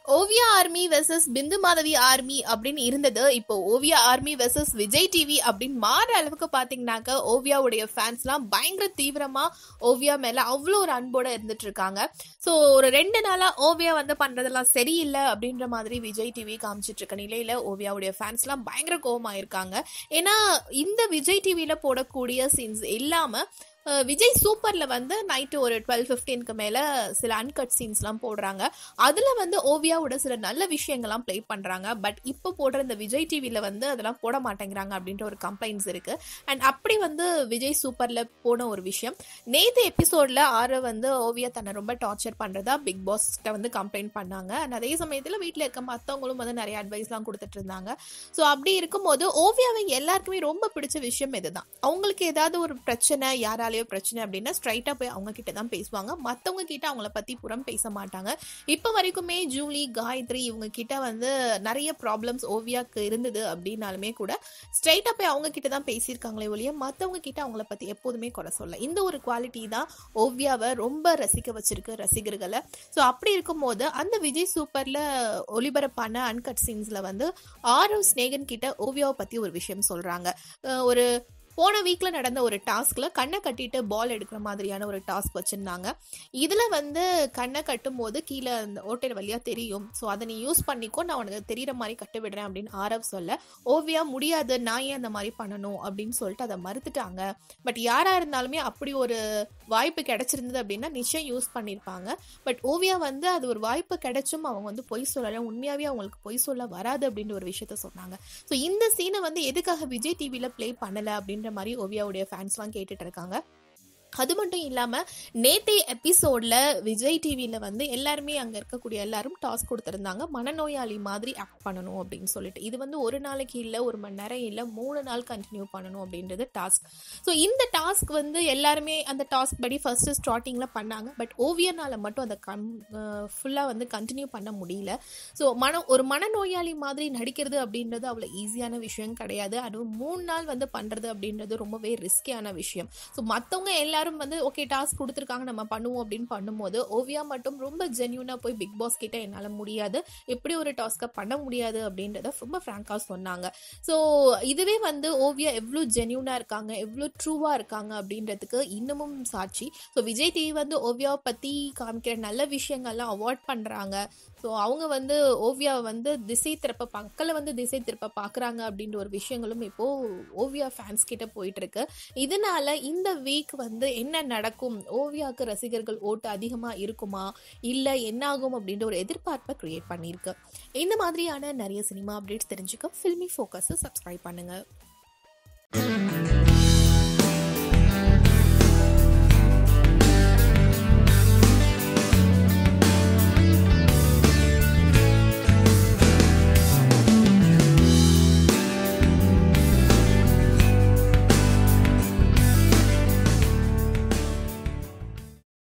Oviya army versus Bindu Madhavi army அப்படின்னு இருந்தது இப்போ Oviya army versus Vijay TV அப்படின்னு மாற அளவுக்கு பாத்தீங்கன்னாக்க ஓவியாவுடைய ஃபேன்ஸ்லாம் பயங்கர தீவிரமா ஓவியா மேல அவ்வளோ ஒரு அன்போட இருந்துட்டு இருக்காங்க ஸோ ஒரு ரெண்டு நாளா ஓவியா வந்து பண்றதெல்லாம் சரியில்லை அப்படின்ற மாதிரி விஜய் டிவி காமிச்சிட்டு இருக்க நிலையில ஓவியாவுடைய ஃபேன்ஸ்லாம் பயங்கர கோவமாயிருக்காங்க ஏன்னா இந்த விஜய் டிவியில போடக்கூடிய சீன்ஸ் இல்லாம அஹ், விஜய் சூப்பர்ல வந்து நைட்டு ஒரு டுவெல் ஃபிஃப்டீனுக்கு மேல சில அன்கட் சீன்ஸ்லாம் போடுறாங்க அதுல வந்து ஓவியாவோட சில நல்ல விஷயங்கள்லாம் ப்ளே பண்றாங்க பட் இப்போ போடுற இந்த விஜய் டிவில வந்து அதெல்லாம் போட மாட்டேங்கிறாங்க அப்படின்ற ஒரு கம்ப்ளைண்ட்ஸ் இருக்கு அண்ட் அப்படி வந்து விஜய் சூப்பர்ல போன ஒரு விஷயம் நேத்து எபிசோட்ல ஆறு வந்து ஓவியா தன்னை ரொம்ப டார்ச்சர் பண்றதா பிக் பாஸ் கிட்ட வந்து கம்ப்ளைண்ட் பண்ணாங்க அண்ட் அதே சமயத்துல வீட்ல இருக்க மத்தவங்களும் வந்து நிறைய அட்வைஸ்லாம் கொடுத்துட்டு இருந்தாங்க ஸோ அப்படி இருக்கும்போது ஓவியாவை எல்லாருக்குமே ரொம்ப பிடிச்ச விஷயம் இதுதான் அவங்களுக்கு ஏதாவது ஒரு பிரச்சனை யாராலேயோ பிரச்சனை அப்படின்னா ஸ்ட்ரைட்டா போய் அவங்க கிட்ட தான் பேசுவாங்க மத்தவங்க கிட்ட அவங்கள பத்தி புறம் பேச மாட்டாங்க இப்போ வரைக்குமே ஜூலி காயத்ரி இவங்க கிட்ட வந்து நிறைய ப்ராப்ளம்ஸ் ஓவியாக்கு இருந்தது அப்படின்னாலுமே கூட ஸ்ட்ரைட்டா போய் அவங்க கிட்ட தான் பேசியிருக்காங்களே ஒழிய மத்தவங்க கிட்ட அவங்கள பத்தி எப்போதுமே குறை சொல்ல இந்த ஒரு குவாலிட்டி தான் ஓவியாவை ரொம்ப ரசிக்க வச்சிருக்கு ரசிகர்களை ஸோ அப்படி இருக்கும்போது அந்த விஜய் சூப்பர்ல ஒளிபரப்பான அன்கட் சீன்ஸ்ல வந்து ஆரவ் ஸ்நேகன் கிட்ட ஓவியாவை பத்தி ஒரு விஷயம் சொல்றாங்க அஹ் ஒரு போன வீக்ல நடந்த ஒரு டாஸ்க்ல கண்ணை கட்டிட்டு பால் எடுக்கிற மாதிரியான ஒரு டாஸ்க் வச்சிருந்தாங்க இதுல வந்து கண்ணை கட்டும் போது கீழே அந்த ஓட்டையில வழியா தெரியும் ஸோ அதை நீ யூஸ் பண்ணிக்கோ நான் உனக்கு தெரியற மாதிரி கட்டு விடுறேன் அப்படின்னு ஆரவ் சொல்ல ஓவியா முடியாது நான் ஏன் அந்த மாதிரி பண்ணணும் அப்படின்னு சொல்லிட்டு அதை மறுத்துட்டாங்க பட் யாரா இருந்தாலுமே அப்படி ஒரு வாய்ப்பு கிடைச்சிருந்தது அப்படின்னா நிச்சயம் யூஸ் பண்ணியிருப்பாங்க பட் ஓவியா வந்து அது ஒரு வாய்ப்பு கிடைச்சும் அவங்க வந்து பொய் சொல்லல உண்மையாவே அவங்களுக்கு பொய் சொல்ல வராது அப்படின்ற ஒரு விஷயத்த சொன்னாங்க ஸோ இந்த சீனை வந்து எதுக்காக விஜய் டிவியில் ப்ளே பண்ணல அப்படின்ற மாதிரி ஓவியாவுடைய ஃபேன்ஸ்லாம் கேட்டுட்டு இருக்காங்க அது மட்டும் இல்லாம நேத்தைய எபிசோட்ல விஜய் டிவியில வந்து எல்லாருமே அங்க இருக்கக்கூடிய எல்லாரும் டாஸ்க் கொடுத்திருந்தாங்க மனநோயாளி மாதிரி ஆக்ட் பண்ணணும் அப்படின்னு சொல்லிட்டு இது வந்து ஒரு நாளைக்கு இல்ல ஒரு மணி நேரம் இல்ல மூணு நாள் கண்டினியூ பண்ணணும் அப்படின்றது டாஸ்க் ஸோ இந்த டாஸ்க் வந்து எல்லாருமே அந்த டாஸ்க் படி ஃபர்ஸ்ட் ஸ்டார்டிங்ல பண்ணாங்க பட் ஓவியனால மட்டும் அதை கம் ஃபுல்லா வந்து கண்டினியூ பண்ண முடியல ஸோ மன ஒரு மனநோயாளி மாதிரி நடிக்கிறது அப்படின்றது அவ்வளோ ஈஸியான விஷயம் கிடையாது அதுவும் மூணு நாள் வந்து பண்றது அப்படின்றது ரொம்பவே ரிஸ்கியான விஷயம் ஸோ மற்றவங்க எல்லாரும் வந்து ஓகே டாஸ்க் கொடுத்துருக்காங்க நம்ம பண்ணுவோம் அப்படின்னு பண்ணும்போது ஓவியா மட்டும் ரொம்ப ஜென்யூனாக போய் பிக் பாஸ் கிட்ட என்னால் முடியாது எப்படி ஒரு டாஸ்க்கை பண்ண முடியாது அப்படின்றத ரொம்ப ஃப்ராங்காக சொன்னாங்க ஸோ இதுவே வந்து ஓவியா எவ்வளோ ஜென்யூனாக இருக்காங்க எவ்வளோ ட்ரூவாக இருக்காங்க அப்படின்றதுக்கு இன்னமும் சாட்சி ஸோ விஜய் டிவி வந்து ஓவியாவை பற்றி காமிக்கிற நல்ல விஷயங்கள்லாம் அவாய்ட் பண்ணுறாங்க ஸோ அவங்க வந்து ஓவியாவை வந்து திசை திருப்ப மக்களை வந்து திசை திருப்ப பார்க்குறாங்க அப்படின்ற ஒரு விஷயங்களும் இப்போ ஓவியா ஃபேன்ஸ் கிட்ட போயிட்டு இருக்கு இதனால இந்த வீக் வந்து என்ன நடக்கும் ஓவியாவுக்கு ரசிகர்கள் ஓட்டு அதிகமாக இருக்குமா இல்லை என்ன ஆகும் அப்படின்ற ஒரு எதிர்பார்ப்பை கிரியேட் பண்ணியிருக்கு இந்த மாதிரியான நிறைய சினிமா அப்டேட்ஸ் தெரிஞ்சுக்க ஃபில்மி ஃபோக்கஸை சப்ஸ்கிரைப் பண்ணுங்க